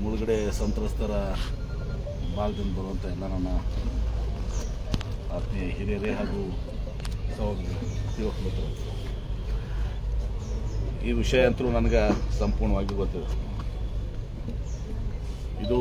ಮುಳುಗಡೆ ಸಂತ್ರಸ್ತರ ಭಾಗದಿಂದ ಬರುವಂಥ ಎಲ್ಲ ನನ್ನ ಆತ್ಮೀಯ ಹಿರಿಯರೇ ಹಾಗೂ ಸಹೋದರ ಯುವಕ ಮಿತ್ರರು ಈ ವಿಷಯ ಅಂತೂ ನನಗೆ ಸಂಪೂರ್ಣವಾಗಿ ಗೊತ್ತಿದೆ ಇದು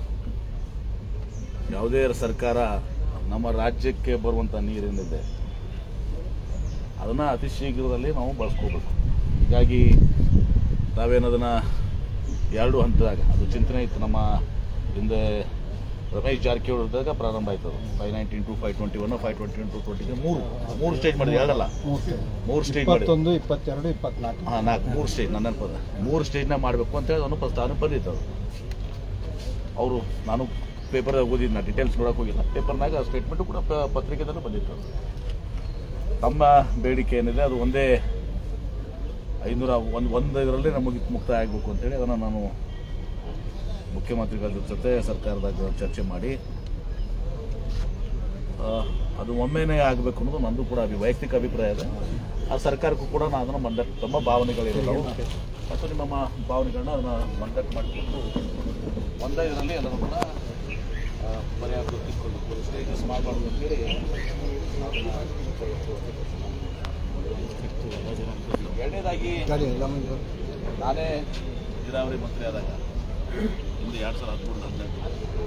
ಯಾವುದೇ ಸರ್ಕಾರ ನಮ್ಮ ರಾಜ್ಯಕ್ಕೆ ಬರುವಂಥ ನೀರೇನಿದೆ ಅದನ್ನು ಅತಿ ಶೀಘ್ರದಲ್ಲಿ ನಾವು ಬಳಸ್ಕೋಬೇಕು ಹೀಗಾಗಿ ನಾವೇನದನ್ನು ಎರಡು ಹಂತದಾಗ ಅದು ಚಿಂತನೆ ಇತ್ತು ನಮ್ಮ ಹಿಂದೆ ರಮೇಶ್ ಜಾರಕಿಹೊಳಿ ಇದ್ದಾಗ ಪ್ರಾರಂಭ ಆಯ್ತು ಅದು five nineteen to five twenty one five twenty two twenty ಮೂರು ಮೂರು ಸ್ಟೇಜ್ ಮಾಡಿದ್ವಿ ಎರಡಲ್ಲ ಮೂರು ಸ್ಟೇಜ್ ಮಾಡಿ ಇಪ್ಪತ್ತೊಂದು ಇಪ್ಪತ್ತೆರಡು ಇಪ್ಪತ್ನಾಲ್ಕು ಹಾಂ ನಾಲ್ಕು ಮೂರು ಸ್ಟೇಜ್ ನನ್ನ ನೆನಪದ ಮೂರು ಸ್ಟೇಜ್ನ ಮಾಡಬೇಕು ಅಂತೇಳಿ ಅವನು ಪ್ರಸ್ತಾವನೆ ಬಂದಿತ್ತು ಅದು ಅವರು ನಾನು ಪೇಪರ್ ಓದಿದ್ದು ನಾ ಡೀಟೇಲ್ಸ್ ನೋಡೋಕೆ ಹೋಗಿಲ್ಲ ಪೇಪರ್ನಾಗ ಸ್ಟೇಟ್ಮೆಂಟು ಕೂಡ ಪ- ಪತ್ರಿಕೆದಲ್ಲೂ ಬಂದಿತ್ತು ಅದು. ತಮ್ಮ ಬೇಡಿಕೆ ಏನಿದೆ ಅದು ಒಂದೇ ಐನೂರ ಒಂದು ಒಂದು ಇದರಲ್ಲಿ ನಮಗೆ ಮುಕ್ತಾಯ ಆಗಬೇಕು ಅಂತೇಳಿ ಅದನ್ನು ನಾನು ಮುಖ್ಯಮಂತ್ರಿಗಳ ಜೊತೆ ಸರ್ಕಾರದಾಗ ಚರ್ಚೆ ಮಾಡಿ ಆ, ಅದು ಒಮ್ಮೆನೇ ಆಗಬೇಕು ಅನ್ನೋದು ನಂದು ಕೂಡ ಅಭಿ ವೈಯಕ್ತಿಕ ಅಭಿಪ್ರಾಯ ಇದೆ ಆ ಸರ್ಕಾರಕ್ಕೂ ಕೂಡ ನಾನು ಅದನ್ನು ಮಂಡಟ್ ತಮ್ಮ ಭಾವನೆಗಳಿರೋದು ಮತ್ತು ನಿಮ್ಮ ಮ- ಭಾವನೆಗಳನ್ನ ಅದನ್ನು ಮಂಡಟ್ ಮಾಡಿಕೊಂಡು ಒಂದೇ ಇದರಲ್ಲಿ ಎಲ್ಲರೂ ಕೂಡ ಆ, ಪರಿಹಾರ ತೆಗೆದುಕೊಂಡು ಸ್ಟೇಜಸ್ ಮಾಡಬಾರ್ದು ಅಂತೇಳಿ ಎರಡನೇದಾಗಿ ಗಾಡಿ ಎಲ್ಲ ಮಂದಿ ನಾನೇ ನೀರಾವರಿ ಮಂತ್ರಿ ಆದಾಗ ಹಿಂದೆ ಎರಡು ಸಾವಿರದ ಹದಿಮೂರು ಹದಿನೆಂಟು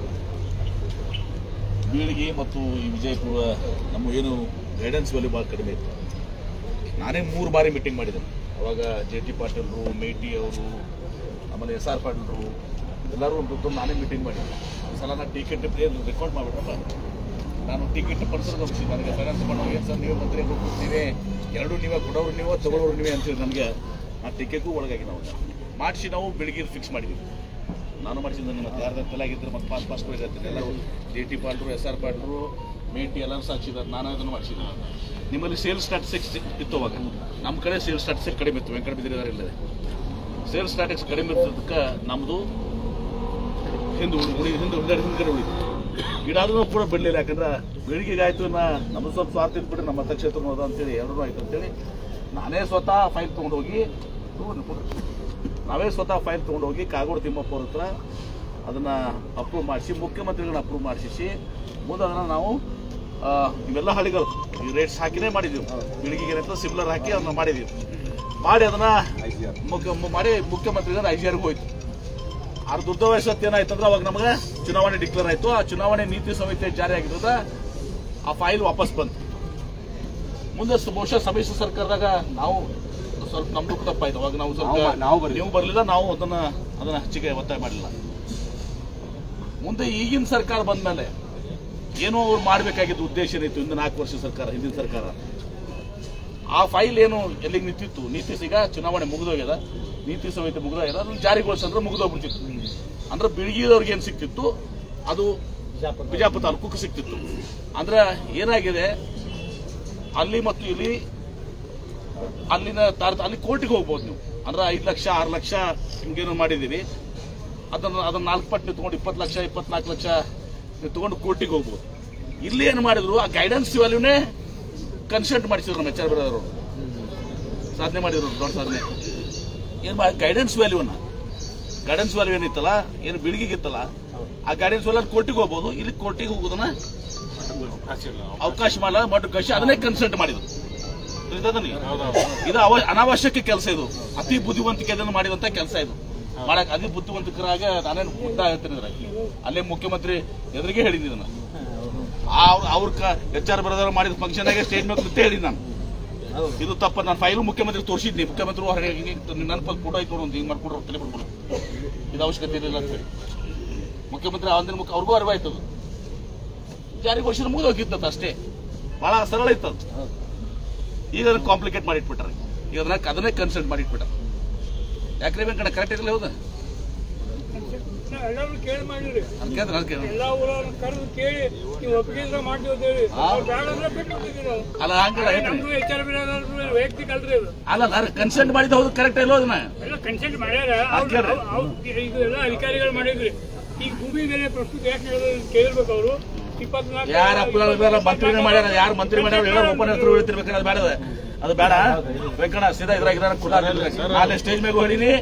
ಬೀಳಿಗೆ ಮತ್ತು ಈ ವಿಜಯಪುರ ನಮ್ಮ ಏನು ಗೈಡೆನ್ಸ್ ವ್ಯಾಲ್ಯೂ ಭಾಳ ಕಡಿಮೆ ಇತ್ತು ನಾನೇ ಮೂರು ಬಾರಿ ಮೀಟಿಂಗ್ ಮಾಡಿದ್ದೆ ಅವಾಗ ಜೆ ಟಿ ಪಾಟೀಲ್ರು ಮೇಟಿ ಅವರು ಆಮೇಲೆ ಎಸ್ ಆರ್ ಪಾಟೀಲ್ರು ಎಲ್ಲರೂ ಒಂದು ನಾನೇ ಮೀಟಿಂಗ್ ಮಾಡಿದ್ದೆ ಈ ಸಲ ನಾನು ಟಿಕೆಟ್ ರೆಕಾರ್ಡ್ ಮಾಡಿಬಿಟ್ರಪ್ಪ ನಾನು ಟಿಕೆಟ್ ಪಡಿಸೋದು ಹೋಗಿಸಿ ನನಗೆ ಫೈನಾನ್ಸ್ ಮಾಡೋ ಏನು ಸರ್ ನೀವೇ ಮಂತ್ರಿ ಆಗ್ಬೇಕು, ನೀವೇ ಎರಡೂ ನೀವೇ ಕೊಡೋರು ನೀವೇ ತಗೊಳ್ಳೋರು ನೀವೇ ಅಂತೇಳಿ ನನಗೆ ಆ ಟಿಕೆಟ್ಗೂ ಒಳಗಾಗಿ ನಾವು ಮಾಡಿಸಿ ನಾವು ಬೆಳಿಗ್ಗೆ ಫಿಕ್ಸ್ ಮಾಡಿದ್ವಿ ನಾನು ಮಾಡಿಸಿದ್ದೆ ನಿಮ್ಮ ಯಾರ್ದಾರ ತಲೆ ಆಗಿದ್ರೆ ಮತ್ತೆ ಪಾಸ್ ಪಾಸ್ ಕೊಡಿರ್ತೀನಿ ಎಲ್ಲರೂ ಜೆ ಟಿ ಪಾಲ್ರು ಎಸ್ ಆರ್ ಪಾಲ್ರು ಮೇಟಿ ಎಲ್ಲರೂ ಸಾಕ್ಷಿದ್ದಾರೆ ನಾನು ಅದನ್ನು ಮಾಡಿಸಿದ್ದೆ ನಿಮ್ಮಲ್ಲಿ ಸೇಲ್ಸ್ ಸ್ಟಾಟಿಸ್ಟಿಕ್ಸ್ ಇತ್ತು ಅವಾಗ ನಮ್ಮ ಕಡೆ ಸೇಲ್ಸ್ ಸ್ಟಾಟಿಸ್ಟಿಕ್ಸ್ ಕಡಿಮೆ ಇತ್ತು ವೆಂಕಟ ಬಿದ್ದಿದ್ದಾರೆ ಇಲ್ಲದೆ ಸೇಲ್ಸ್ ಸ್ಟಾಟಿಕ್ಸ್ ಕಡಿಮೆ ಇರ್ತದಕ್ಕೆ ನಮ್ಮದು ಹಿಂದೆ ಉಳಿ ಉಳಿ ಹಿಂದೆ ಉಳಿದ ಹಿಂದ್ಗಡೆ ಉಳಿದು ಇದಾದ್ರೂ ಕೂಡ ಬಿಡಲಿಲ್ಲ ಯಾಕಂದ್ರೆ ಬೆಳಿಗ್ಗೆ ಆಯ್ತು ನಾ ನಮ್ದು ಸ್ವಲ್ಪ ಸ್ವಾರ್ಥ ಇದ್ಬಿಟ್ರೆ ನಮ್ಮ ಮತಕ್ಷೇತ್ರ ಹೋದ ಅಂತೇಳಿ ಎರಡೂ ಆಯ್ತು ಅಂತೇಳಿ ನಾನೇ ಸ್ವತಃ ಫೈಲ್ ತೊಗೊಂಡೋಗಿ ತಗೊಂಡು ಕೊಡ್ರಿ. ನಾವೇ ಸ್ವತಃ ಫೈಲ್ ತೊಗೊಂಡೋಗಿ ಕಾಗೋಡು ತಿಮ್ಮಪ್ಪ ಅವ್ರ ಹತ್ರ ಅದನ್ನು ಅಪ್ರೂವ್ ಮಾಡಿಸಿ ಮುಖ್ಯಮಂತ್ರಿಗಳನ್ನ ಅಪ್ರೂವ್ ಮಾಡಿಸಿ ಮುಂದೆ ಅದನ್ನು ನಾವು ಆ, ಇವೆಲ್ಲ ಹಳ್ಳಿಗಳು ಈ ರೇಟ್ಸ್ ಹಾಕಿನೇ ಮಾಡಿದ್ದೀವಿ ಬೆಳಿಗ್ಗೆ ಏನಂತ ಸಿಮ್ಲರ್ ಹಾಕಿ ಅದನ್ನ ಮಾಡಿದ್ದೀವಿ ಮಾಡಿ ಅದನ್ನ ಮುಖ್ಯ ಮಾಡಿ ಮುಖ್ಯಮಂತ್ರಿಗಳ ಐ ಜಿ ಆರ್ಗೂ ಹೋಯ್ತು ಅರ್ಧ ದುಡ್ಡ ವಯಸ್ಸತ್ತು ಏನಾಯ್ತಂದ್ರೆ ಅವಾಗ ನಮಗೆ ಚುನಾವಣೆ ಡಿಕ್ಲೇರ್ ಆಯ್ತು ಆ ಚುನಾವಣೆ ನೀತಿ ಸಂಹಿತೆ ಜಾರಿ ಆಗಿರೋದ ಆ ಫೈಲ್ ವಾಪಸ್ ಬಂತು ಮುಂದೆ ಸ- ಬಹುಶಃ ಸಮ್ಮಿಶ್ರ ಸರ್ಕಾರದಾಗ ನಾವು ಸ್ವಲ್ಪ ನಮ್ದು ತಪ್ಪಾಯ್ತು ಅವಾಗ ನಾವು ಸ್ವಲ್ಪ ನಾವು- ನಾವು ಬರ್ಲಿಲ್ಲ. ನೀವು ಬರಲಿಲ್ಲ ನಾವು ಅದನ್ನ ಅದನ್ನ ಹೆಚ್ಚಿಗೆ ಒತ್ತಾಯ ಮಾಡಲಿಲ್ಲ ಮುಂದೆ ಈಗಿನ ಸರ್ಕಾರ ಬಂದ್ಮೇಲೆ ಏನೋ ಅವ್ರು ಮಾಡಬೇಕಾಗಿದ್ದ ಉದ್ದೇಶ ಏನಿತ್ತು ಹಿಂದಿನ ನಾಲ್ಕು ವರ್ಷ ಸರ್ಕಾರ ಹಿಂದಿನ ಸರ್ಕಾರ ಆ ಫೈಲ್ ಏನು ಎಲ್ಲಿಗೆ ನಿಂತಿತ್ತು ನೀತಿ ಈಗ ಚುನಾವಣೆ ಮುಗಿದೋಗ್ಯದ ನೀತಿ ಸಂಹಿತೆ ಮುಗಿದೋಗ್ಯದ ಅದನ್ನ ಜಾರಿಗೊಳಿಸಂದ್ರೆ ಮುಗಿದೋಗ್ಬಿಡ್ತಿತ್ತು ಅಂದ್ರೆ ಬಿಳಿಗಿದವ್ರಿಗೆ ಏನು ಸಿಕ್ತಿತ್ತು ಅದು ಬಿಜಾಪುರ ತಾಲೂಕು ಸಿಕ್ತಿತ್ತು ಅಂದ್ರೆ ಏನಾಗಿದೆ ಅಲ್ಲಿ ಮತ್ತು ಇಲ್ಲಿ ಅಲ್ಲಿನ ತಾರ ಅಲ್ಲಿ ಕೋರ್ಟಿಗೆ ಹೋಗ್ಬೋದು ನೀವು ಅಂದ್ರೆ ಐದು ಲಕ್ಷ ಆರು ಲಕ್ಷ ಹಿಂಗೇನೋ ಮಾಡಿದ್ದೀರಿ ಅದನ್ನು ಅದನ್ನ ನಾಲ್ಕು ಪಟ್ಟು ನೀವು ತಗೊಂಡು ಇಪ್ಪತ್ತು ಲಕ್ಷ ಇಪ್ಪತ್ನಾಲ್ಕು ಲಕ್ಷ ನೀವು ತಗೊಂಡು ಕೋರ್ಟಿಗೆ ಹೋಗ್ಬೋದು ಇಲ್ಲಿ ಏನು ಮಾಡಿದ್ರು ಆ ಗೈಡೆನ್ಸ್ ವ್ಯಾಲ್ಯೂನೇ ಕನ್ಸಲ್ಟ್ ಮಾಡಿಸಿದ್ರು ನಮ್ಮ ಎಚ್ ಆರ್ ಬರೋರು ಸಾಧನೆ ಮಾಡಿದ್ರು ದೊಡ್ಡ ಸಾಧನೆ ಏನು ಮಾಡಿ ಗೈಡೆನ್ಸ್ ವ್ಯಾಲ್ಯೂನ ಗೈಡೆನ್ಸ್ ವ್ಯಾಲ್ಯೂ ಏನಿತ್ತಲ್ಲ ಏನು ಬಿಳಿಗಿಗಿತ್ತಲ್ಲ ಆ ಗೈಡೆನ್ಸ್ ವ್ಯಾಲ್ಯೂ ಕೋರ್ಟಿಗೆ ಹೋಗ್ಬೋದು ಇಲ್ಲಿ ಕೋರ್ಟಿಗೆ ಹೋಗೋದನ್ನ ಅವಕಾಶ ಮಾಡಲ್ಲ ಬಟ್ ಕಶಿ ಅದನ್ನೇ ಕನ್ಸಲ್ಟ್ ಮಾಡಿದ್ರು ತಿಳಿತದ ನೀವು? ಇದು ಅವ ಅನಾವಶ್ಯಕ ಕೆಲಸ ಇದು ಅತಿ ಬುದ್ಧಿವಂತಿಕೆಯನ್ನು ಮಾಡಿದಂತ ಕೆಲಸ ಇದು ಮಾಡಕ್ ಅತಿ ಬುದ್ಧಿವಂತಿಕರಾಗ ನಾನೇನು ಮುದ್ದ ಹೇಳ್ತೀನಿ ಇದ್ರಾಗ. ಅಲ್ಲೇ ಮುಖ್ಯಮಂತ್ರಿ ಎದುರಿಗೆ ಹೇಳಿದ್ದೀನಿ ನಾನು ಅವ್ರ ಎಚ್ ಆರ್ ಬರೋದ್ರ ಮಾಡಿದ ಫಂಕ್ಷನ್ ಆಗಿ ಸ್ಟೇಜ್ ಮೇಲೆ ಕುಂತೆ ಹೇಳಿದ್ ನಾನು ಇದು ತಪ್ಪ ನಾನು ಫೈಲು ಮುಖ್ಯಮಂತ್ರಿ ತೋರಿಸಿದ್ನಿ ಮುಖ್ಯಮಂತ್ರಿ ಹೊರಗೆ ಹಿಂಗೆ ನನ್ನ ಫೋಟೋ ಐತೆ ನೋಡು ಹಿಂಗೆ ಮಾಡ್ಕೊಂಡ್ರು ತಲೆ ಬಿಡ್ಬೋದು ಇದು ಅವಶ್ಯಕತೆ ಇರಲಿಲ್ಲ ಅಂತ ಹೇಳಿ ಮುಖ್ಯಮಂತ್ರಿ ಅವನ ಮುಖ ಅವ್ರಿಗೂ ಅರಿವಾಯ್ತದು ಜಾರಿಗೊಳಿಸಿದ್ರೆ ಮುಗಿದು ಹೋಗಿದ್ದದು ಅಷ್ಟೇ ಬಹಳ ಸರಳ ಇತ್ತದು ಈಗ ಅದನ್ನ ಕಾಂಪ್ಲಿಕೇಟ್ ಮಾಡಿಟ್ಬಿಟ್ರೆ ಈಗ ಅದನ್ನ ಅದನ್ನೇ ಕನ್ಸಲ್ಟ್ ಮಾಡಿಟ್ಬಿಟ್ಟ ಯಾಕ್ರೆ ವೆಂಕಣ್ಣ ಕರೆಕ್ಟ್ ಇರಲಿಲ್ಲ ಹೌದಾ ಎಲ್ಲರೂ ಕೇಳಿ ಮಾಡಿರಿ ಅದಕ್ಕೆ ಅದ್ರ ಅದಕ್ಕೆ ಎಲ್ಲಾ ಊರವ್ರನ್ನ ಕರೆದು ಕೇಳಿ ನೀವು ಒಪ್ಪಿಗೆ ಇದ್ರೆ ಮಾಡ್ತೀವಿ ಅಂತ ಹೇಳಿ ಹಾ. ಅವ್ರು ಬೇಡ ಅಂದ್ರೆ ಬಿಟ್ಟು ಹೋಗ್ತೀವಿ ನಾವು ಅಲ್ಲ ಹಂಗಲ್ಲ ಹೇಳ್ರಿ. ನಮ್ದು ಎಚ್ಚರ ಬಿಡೋದು ವೈಯಕ್ತಿಕ ಅಲ್ರಿ ಅದು ಅಲ್ಲ ಕನ್ಸಲ್ಟ್ ಮಾಡಿದ ಹೌದು ಕರೆಕ್ಟ್ ಇಲ್ಲ ಅದನ್ನ ಎಲ್ಲ ಕನ್ಸಲ್ಟ್ ಮಾಡ್ಯಾರ ಅವ್ರು- ಕೇಳ್ರಿ. ಅವ್ರು- ಅವ್ರು ಈಗ ಎಲ್ಲ ಅಧಿಕಾರಿಗಳು ಮಾಡಿದ್ರಿ ಈಗ ಭೂಮಿ ಮೇಲೆ ಪ್ರಸ್ತುತ ಯಾಕೆ ಹೇಳೋದು ಕೇಳಿರ್ಬೇಕು ಅವರು ಇಪ್ಪತ್ನಾಲ್ಕು ಯಾರ ಅಪ್ಪ ಮಂತ್ರಿನೇ ಮಾಡ್ಯಾರ ಯಾರು ಮಂತ್ರಿ ಮಾಡ್ಯಾರ ಎಲ್ಲ ಓಪನ್ ಹೆಸರು ಹೇಳ್ತಿರ್ಬೇಕಾದ್ರೆ ಅದು ಬೇಡ ಅದು ಬೇಡ ವೆಂಕಣ್ಣ ಸೀದಾ ಇದ್ರಾಗ ಇದಾರ ಕುಲ್ಲ ಅಲ್ಲೇ ಸ್ಟೇಜ್ ಮೇಲೆ ಹೇಳಿನಿ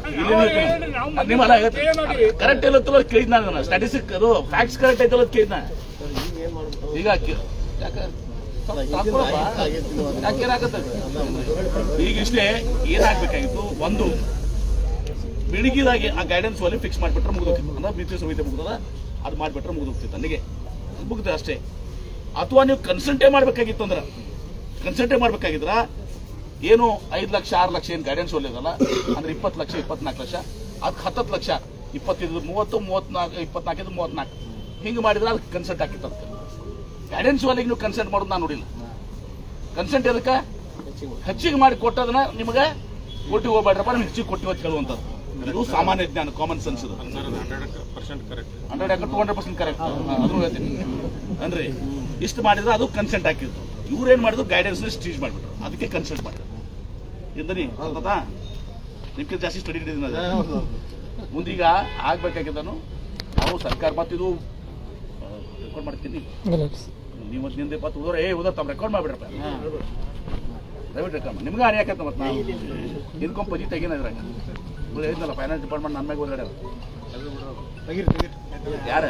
ನಾವು ಹೇಳಿದ್ರೆ ನಾವು ಅದ್ ನಿಮ್ಮ ಅಲ್ಲ ಕೇಳೇ ಮಾಡಿವಿ. ಕರೆಕ್ಟ್ ಇಲ್ಲತ್ತಲ್ಲ ಕೇಳಿದ್ ನಾನು ಸ್ಟಾಟಿಸ್ಟಿಕ್ ಅದು ಫ್ಯಾಕ್ಟ್ಸ್ ಕರೆಕ್ಟ್ ಐತಲ್ಲ ಕೇಳಿದ್ ನಾ ಈಗ ಕೇ- ಯಾಕೆ ಸ್ವಲ್ಪ ತಾತ್ಕೊಳಪ್ಪ. ಯಾಕೆ ಏನಾಗತ್ತೆ? ಈಗ ಇಷ್ಟೇ ಏನಾಗ್ಬೇಕಾಗಿತ್ತು ಒಂದು ಬೆಳಿಗ್ಗೆದಾಗಿ ಆ ಗೈಡೆನ್ಸ್ ಅಲ್ಲಿ ಫಿಕ್ಸ್ ಮಾಡಿಬಿಟ್ರೆ ಮುಗಿದೋಗ್ತಿತ್ತು ಅಂದ್ರೆ ಮಿತಿ ಸಮಿತಿ ಮುಗಿದದ ಅದು ಮಾಡಿಬಿಟ್ರೆ ಮುಗಿದೋಗ್ತಿತ್ತು ಅಲ್ಲಿಗೆ ಮುಗ್ದೆ ಅಷ್ಟೇ ಅಥವಾ ನೀವು ಕನ್ಸಲ್ಟೇ ಮಾಡ್ಬೇಕಾಗಿತ್ತು ಅಂದ್ರೆ ಕನ್ಸಲ್ಟೇ ಮಾಡ್ಬೇಕಾಗಿದ್ರ ಏನು ಐದು ಲಕ್ಷ ಆರು ಲಕ್ಷ ಏನು ಗೈಡೆನ್ಸ್ ಒಳ್ಳೇದಲ್ಲ ಅಂದ್ರೆ ಇಪ್ಪತ್ತು ಲಕ್ಷ ಇಪ್ಪತ್ನಾಲ್ಕು ಲಕ್ಷ ಅದಕ್ಕೆ ಹತ್ತತ್ತು ಲಕ್ಷ ಇಪ್ಪತ್ತೈದು ಮೂವತ್ತು ಮೂವತ್ನಾಲ್ಕು ಇಪ್ಪತ್ನಾಲ್ಕೈದು ಮೂವತ್ನಾಲ್ಕು ಹಿಂಗೆ ಮಾಡಿದ್ರೆ ಅದಕ್ಕೆ ಕನ್ಸಲ್ಟ್ ಹಾಕಿತ್ತಂತೆ ಗೈಡೆನ್ಸ್ ವಾಲಿಗೆ ನೀವು ಕನ್ಸಲ್ಟ್ ಮಾಡೋದು ನಾನು ನೋಡಿಲ್ಲ ಕನ್ಸಲ್ಟ್ ಎದಕ್ಕೆ ಹೆಚ್ಚಿಗೆ ಮಾಡಿ ಕೊಟ್ಟದನ್ನ ನಿಮಗೆ ಕೊಟ್ಟು ಹೋಗ್ಬೇಡ್ರಪ್ಪ ನಿಮ್ಗೆ ಹೆಚ್ಚಿಗೆ ಕೊಟ್ಟಿವ ಅಂತ ಹೇಳುವಂಥದ್ದು ಇದು ಸಾಮಾನ್ಯ ಜ್ಞಾನ ಕಾಮನ್ ಸೆನ್ಸ್ ಇದು ಹಂಡ್ರೆಡ್ ಯಾಕೆ ಟೂ ಹಂಡ್ರೆಡ್ ಪರ್ಸೆಂಟ್ ಕರೆಕ್ಟ್ ಅದನ್ನು ಹೇಳ್ತೀನಿ ಅಂದ್ರೆ ಇಷ್ಟು ಮಾಡಿದ್ರೆ ಅದು ಕನ್ಸೆಂಟ್ ಹಾಕಿದ್ರು ಇವ್ರು ಏನ್ ಮಾಡಿದ್ರು ಗೈಡೆನ್ಸ್ ಸ್ಟೀಚ್ ಮಾಡಿಬಿಟ್ರು ಅದಕ್ಕೆ ಕನ್ಸಲ್ಟ್ ಮಾಡಿದ್ರು ಇದ್ದನಿ ಅರ್ಥತಾ ನಿಮ್ಗೆ ಜಾಸ್ತಿ ಸ್ಟಡಿ ಹಿಡಿದಿನ ಮುಂದೀಗ ಆಗ್ಬೇಕಾಗಿದ್ದನು ನಾವು ಸರ್ಕಾರ ಮತ್ತಿದು ರೆಕಾರ್ಡ್ ಮಾಡ್ತೀನಿ ನೀವು ಮತ್ತೆ ನಿಂದೆ ಪತ್ತು ಉದೋರ ಏ ಉದರ್ ತಮ್ಮ ರೆಕಾರ್ಡ್ ಮಾಡ್ಬಿಡ್ರಪ್ಪ ದಯವಿಟ್ಟು ರೆಕಾರ್ಡ್ ನಿಮ್ಗೆ ಹಾನಿ ಯಾಕಂತ ಮತ್ತೆ ನಾವು ಇದಕ್ಕೊಂದು ಪಜಿ ತೆಗೀನ ಇದ್ರಾಗ ಇವ್ರು ಹೇಳಿದ್ನಲ್ಲ ಫೈನಾನ್ಸ್ ಡಿಪಾರ್ಟ್ಮೆಂಟ್ ನನ್ನ ಮ್ಯಾಗ ಓದಾಡ್ಯಾರ ತೆಗೀರಿ ತೆಗೀರಿ ಯಾರ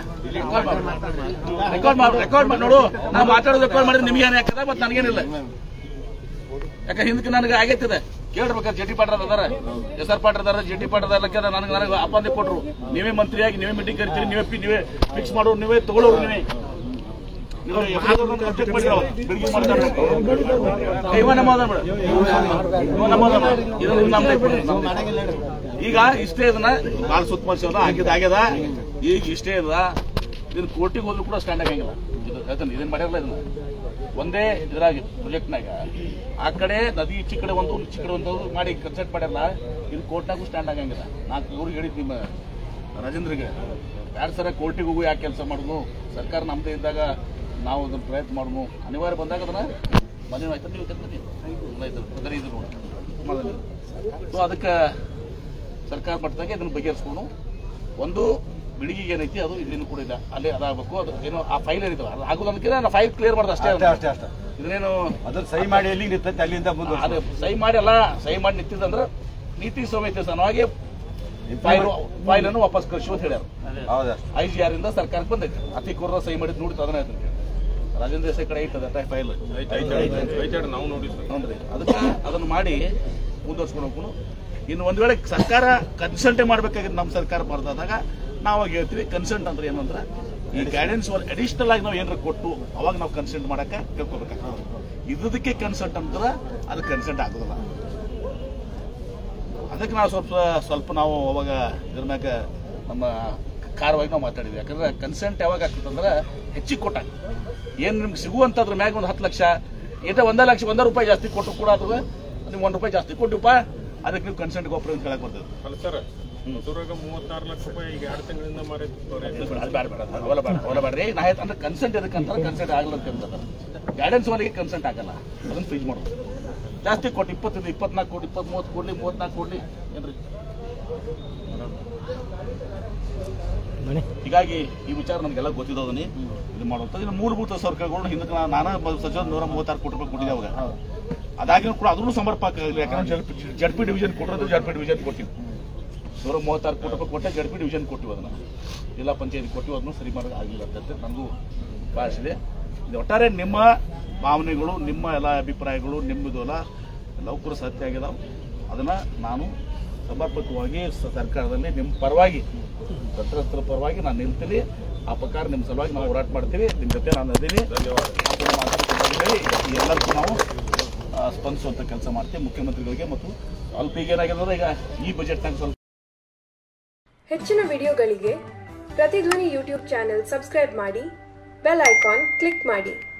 ರೆಕಾರ್ಡ್ ಮಾಡಿ ರೆಕಾರ್ಡ್ ಮಾಡಿ ನೋಡು ನಾ ಮಾತಾಡೋದು ರೆಕಾರ್ಡ್ ಮಾಡಿದ್ರೆ ನಿಮ್ಗೆ ಏನ್ ಯಾಕದ ಮತ್ತೆ ನನಗೇನಿಲ್ಲ ಯಾಕೆ ಹಿಂದಕ್ಕೆ ನನಗೆ ಆಗೈತಿದೆ ಕೇಳ್ಬೇಕಾದ್ರೆ ಜಟಿ ಪಾಟ್ರ ಅದಾರ ಎಸ್ ಆರ್ ಪಾಟ್ರ ಅದಾರ ಜಟಿ ಪಾಟ್ರ ಅದಾರ ನನಗೆ ನನಗೆ ಅಪ್ಪಂದೆ ಕೊಟ್ರು ನೀವೇ ಮಂತ್ರಿಯಾಗಿ ನೀವೇ ಮೀಟಿಂಗ್ ಕರಿತೀರಿ ನೀವೇ ಪಿ- ನೀವೇ ಫಿಕ್ಸ್ ಮಾಡೋರು ನೀವೇ ತಗೊಳ್ಳೋರು ನೀವೇ ಇದು ಯಾವ್ದಾದ್ರು ಒಂದು object ಮಾಡಿರೋ, ಬೆಳಿಗ್ಗೆ ಮಾಡ್ತಾರೆ. ಏ, ಇವ ನಮ್ಮ ಅದ ಬಿಡು. ಇವ ನಮ್ಮ ಅದ ಬಿಡು. ಇದು ನಮ್ದೇ ಬಿಡು, ನಮ್ದೇ. ಈಗ ಇಷ್ಟೇ ಇದನ್ನ ಭಾಳ ಸುತ್ತ ಮಾಡ್ಸೋದ ಹಾಕಿದ ಆಗ್ಯದ ಈಗ ಇಷ್ಟೇ ಇದ ಇದನ್ನ ಕೋರ್ಟಿಗೆ ಹೋದ್ರು ಕೂಡ ಸ್ಟ್ಯಾಂಡ್ ಆಗಂಗಿಲ್ಲ ಇದು ಹೇಳ್ತಾನೆ ಇದನ್ನ ಮಾಡಿರಲ್ಲ ಇದನ್ನ ಒಂದೇ ಇದ್ರಾಗ ಪ್ರೊಜೆಕ್ಟ್ನಾಗ ಆ ಕಡೆ ನದಿ ಈಚೆ ಕಡೆ ಒಂದು ಈಚೆ ಕಡೆ ಒಂದು ಮಾಡಿ ಕನ್ಸಲ್ಟ್ ಮಾಡ್ಯಾರಲ್ಲ ಇದು ಕೋರ್ಟ್ನಾಗೂ ಸ್ಟ್ಯಾಂಡ್ ಆಗಂಗಿಲ್ಲ ನಾಲ್ಕು ಇವ್ರಿಗೆ ಹೇಳಿದ್ ನಿಮ್ಮ ರಾಜೇಂದ್ರಿಗೆ ಯಾರು ಸರ ಕೋರ್ಟಿಗೆ ಹೋಗು ಯಾಕೆ ಕೆಲಸ ಮಾಡುದು ಸರ್ಕಾರ ನಮ್ದೇ ಇದ್ದಾಗ ನಾವು ಅದನ್ನ ಪ್ರಯತ್ನ ಮಾಡುನು ಅನಿವಾರ್ಯ ಬಂದಾಗ ಅದನ್ನ ಮನೆ ಆಯ್ತು ನೀವು ಕರ್ತೀನಿ ಇಲ್ಲ ಇದು ಅದರ ಇದು ನೋಡಿ ಸೊ ಅದಕ್ಕೆ ಸರ್ಕಾರ ಮಟ್ಟದಾಗೆ ಇದನ್ನ ಬಗೆಹರಿಸ್ಕೊಂಡು ಒಂದು ಬೆಳಿಗ್ಗೆ ಏನೈತಿ ಅದು ಇಲ್ಲಿನೂ ಕೂಡ ಇಲ್ಲ ಅಲ್ಲೇ ಅದಾಗಬೇಕು ಅದು ಏನೋ ಆ ಫೈಲ್ ಏನಿದೆ ಅದು ಆಗೋದು ಅನ್ನೋದಕ್ಕಿಂತ ನಾನು ಫೈಲ್ ಕ್ಲಿಯರ್ ಮಾಡ್ದೆ ಅಷ್ಟೇ ಅಷ್ಟೇ ಅಷ್ಟೇ ಅಷ್ಟೇ ಇದನ್ನೇನು ಅದ್ರ ಸಹಿ ಮಾಡಿ ಎಲ್ಲಿಗೆ ನಿಂತೈತೆ ಅಲ್ಲಿಂದ ಮುಂದೆ ಅದು ಸಹಿ ಮಾಡಿ ಅಲ್ಲ ಸಹಿ ಮಾಡಿ ನಿಂತಿದ್ದಂದ್ರೆ ನೀತಿ ಸಮೇತ ಸನವಾಗಿ ಫೈಲ್ ಫೈಲ್ ಅನ್ನು ವಾಪಸ್ ಕಳಿಸು ಅಂತ ಹೇಳ್ಯಾರ ಹೌದಾ ಐ ಜಿ ಆರ್ ಇಂದ ಸರ್ಕಾರಕ್ಕೆ ಬಂದೈತೆ ಅತಿ ಕೋರ್ರ ಸಹಿ ಮಾಡಿದ್ ನೋಡಿತ್ತು ಅದನ್ನ ಹೇಳ್ತೀನಿ ರಾಜೇಂದ್ರ ದೇಸಾಯಿ ಕಡೆ ಐತದ ಫೈಲ್ ನಾವು ನೋಡಿ ನೋಡ್ರಿ ಅದಕ್ಕೆ ಅದನ್ನ ಮಾಡಿ ಮುಂದುವರ್ಸ್ಕೊಂಡು ಹೋಗ್ಕೊಂಡು ಇನ್ನು ಒಂದ್ ವೇಳೆ ಸರ್ಕಾರ ಕನ್ಸಲ್ಟೇ ಮಾಡ್ಬೇಕಾಗಿದ್ದು ನಮ್ಮ ಸರ್ಕಾರ ಬರ್ದಾದಾಗ ನಾವು ಅವಾಗ ಹೇಳ್ತೀವಿ ಕನ್ಸಲ್ಟ್ ಅಂದ್ರೆ ಏನು ಅಂದ್ರೆ ಈ ಗೈಡೆನ್ಸ್ ಅಡಿಷನಲ್ ಆಗಿ ನಾವು ಏನಾರ ಕೊಟ್ಟು ಅವಾಗ ನಾವು ಕನ್ಸಲ್ಟ್ ಮಾಡಕ್ಕೆ ಕೇಳ್ಕೊಬೇಕಾಗ್ತದೆ ಇದಕ್ಕೆ ಕನ್ಸಲ್ಟ್ ಅಂದ್ರೆ ಅದು ಕನ್ಸಲ್ಟ್ ಆಗೋದಿಲ್ಲ ಅದಕ್ಕೆ ನಾವು ಸ್ವಲ್ಪ ಸ್ವಲ್ಪ ನಾವು ಅವಾಗ ಇದ್ರ ಮ್ಯಾಗ ನಮ್ಮ ಕಾರವಾಗಿ ನಾವು ಮಾತಾಡಿದ್ವಿ ಯಾಕಂದ್ರೆ ಕನ್ಸೆಂಟ್ ಯಾವಾಗ ಆಗ್ತದಂದ್ರೆ ಹೆಚ್ಚಿಗೆ ಕೊಟ್ಟಾಗ ಏನು ನಿಮ್ಗೆ ಸಿಗುವಂಥದ್ರ ಮ್ಯಾಗ ಒಂದು ಹತ್ತು ಲಕ್ಷ ಏಟ ಒಂದೇ ಲಕ್ಷ ಒಂದೇ ರೂಪಾಯಿ ಜಾಸ್ತಿ ಕೊಟ್ಟು ಕೂಡ ಅದು ನೀವು ಒಂದು ರೂಪಾಯಿ ಜಾಸ್ತಿ ಕೊಟ್ಟಿಪ್ಪ ಅದಕ್ಕೆ ನೀವು ಕನ್ಸೆಂಟ್ ಗೊಬ್ಬರ ಅಂತ ಹೇಳಕ್ ಬರ್ತದೆ ಅಲ್ಲ ಸರ್ ಹೊಸೂರಾಗ ಮೂವತ್ತಾರು ಲಕ್ಷ ರೂಪಾಯಿ ಈಗ ಎರಡು ತಿಂಗಳಿಂದ ಮಾರಿದ್ದು ಅದು ಬೇಡ ಬೇಡ ಅದು ಅವೆಲ್ಲ ಬೇಡ ಅವೆಲ್ಲ ಬೇಡ್ರಿ ನಾ ಹೇಳ್ತ ಅಂದ್ರೆ ಕನ್ಸೆಂಟ್ ಎದಕ್ಕೆ ಅಂತಾರೆ ಕನ್ಸೆಂಟ್ ಆಗಲ್ಲ ಅಂತ ಹೇಳ್ತಾರೆ ಗೈಡೆನ್ಸ್ ವರೆಗೆ ಕನ್ಸೆಂಟ್ ಆಗಲ್ಲ ಅದನ್ನ ಫ್ರೀಜ್ ಮಾಡೋದು ಜಾಸ್ತಿ ಕೊಟ್ಟು ಇಪ್ಪತ್ತೈದು ಇಪ್ಪತ್ನಾಲ್ಕು ಕೋಟಿ ಇಪ್ಪತ್ತ್ ಮೂವತ್ತು ಕೊಡ್ಲಿ ಮೂವತ್ನಾಲ್ಕು ಕೊಡ್ಲಿ ಏನ್ರಿ ಹೀಗಾಗಿ ಈ ವಿಚಾರ ನಮಗೆಲ್ಲ ಗೊತ್ತಿದ್ದವನಿ ಇದು ಮಾಡುವಂಥದ್ದು ಇನ್ನು ಮೂಲಭೂತ ಸೌಕರ್ಯಗಳು ಹಿಂದಕ್ಕೆ ನಾ- ನಾನಾ ಬ- ಸಚಿವ ನೂರ ಮೂವತ್ತಾರು ಕೋಟಿ ರೂಪಾಯಿ ಕೊಟ್ಟಿದ್ದೆ ಅವಾಗ ಅದಾಗಿನೂ ಕೂಡ ಅದನ್ನು ಸಮರ್ಪಕ ಆಗಲಿಲ್ಲ ಯಾಕಂದ್ರೆ ಜಡ್ ಪಿ ಡಿವಿಷನ್ ಕೊಟ್ಟಿರೋದು ಜಡ್ ಪಿ ಡಿವಿಷನ್ ಕೊಟ್ಟಿವಿ ನೂರ ಮೂವತ್ತಾರು ಕೋಟಿ ರೂಪಾಯಿ ಕೊಟ್ಟೆ ಜಡ್ ಪಿ ಡಿವಿಷನ್ ಕೊಟ್ಟಿವಿ ಅದನ್ನ ಜಿಲ್ಲಾ ಪಂಚಾಯತ್ ಕೊಟ್ಟಿವಿ ಅದನ್ನು ಸರಿ ಮಾಡೋದು ಆಗಿಲ್ಲ ಅಂತ ನನಗೂ ಭಾಷಿದೆ ಇದು ಒಟ್ಟಾರೆ ನಿಮ್ಮ ಭಾವನೆಗಳು ನಿಮ್ಮ ಎಲ್ಲ ಅಭಿಪ್ರಾಯಗಳು ನಿಮ್ಮದು ಎಲ್ಲ ಎಲ್ಲವೂ ಕೂಡ ಸತ್ಯ ಆಗಿದಾವೆ ಅದನ್ನ ನಾನು ಸಮರ್ಪಕವಾಗಿ ಸ- ಸರ್ಕಾರದಲ್ಲಿ ನಿಮ್ಮ ಪರವಾಗಿ ಸಂತ್ರಸ್ತರ ಪರವಾಗಿ ನಾನು ನಿಲ್ತೀನಿ ಆ ಪ್ರಕಾರ ನಿಮ್ಮ ಸಲುವಾಗಿ ನಾವು ಹೋರಾಟ ಮಾಡ್ತೀವಿ ನಿಮ್ಮ ಜೊತೆ ನಾನು ಅದೀನಿ ಅದನ್ನ ಮಾತಾಡ್ಕೊಂಡು ಹೇಳಿ ಎಲ್ಲರಿಗೂ ನಾವು ಆ, ಸ್ಪಂದಿಸುವಂಥ ಕೆಲಸ ಮಾಡ್ತೀವಿ ಮುಖ್ಯಮಂತ್ರಿಗಳಿಗೆ ಮತ್ತು ಸ್ವಲ್ಪ ಈಗ ಏನಾಗಿದೆ ಈಗ ಈ ಬಜೆಟ್ನಾಗ ಸ್ವಲ್ಪ ಹೆಚ್ಚಿನ ವಿಡಿಯೋಗಳಿಗೆ ಪ್ರತಿಧ್ವನಿ ಯೂಟ್ಯೂಬ್ ಚಾನೆಲ್ ಸಬ್ಸ್ಕ್ರೈಬ್ ಮಾಡಿ ಬೆಲ್ ಐಕಾನ್ ಕ್ಲಿಕ್ ಮಾಡಿ